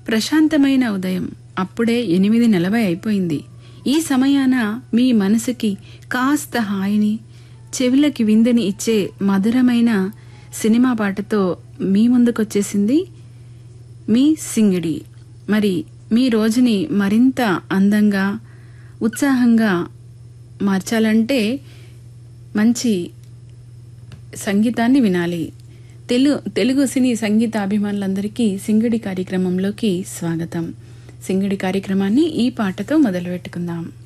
ప్రశాంతమైన ఉదయం అప్పుడే ఎనిమిది నలభై అయిపోయింది ఈ సమయాన మీ మనసుకి కాస్త హాయిని చెవులకి విందని ఇచ్చే మధురమైన సినిమా పాటతో మీ ముందుకొచ్చేసింది మీ సింగిడి మరి మీ రోజుని మరింత అందంగా ఉత్సాహంగా మార్చాలంటే మంచి సంగీతాన్ని వినాలి తెలుగు తెలుగు సినీ సంగీత అభిమానులందరికీ సింగిడి కార్యక్రమంలోకి స్వాగతం సింగిడి కార్యక్రమాన్ని ఈ పాటతో మొదలు పెట్టుకుందాం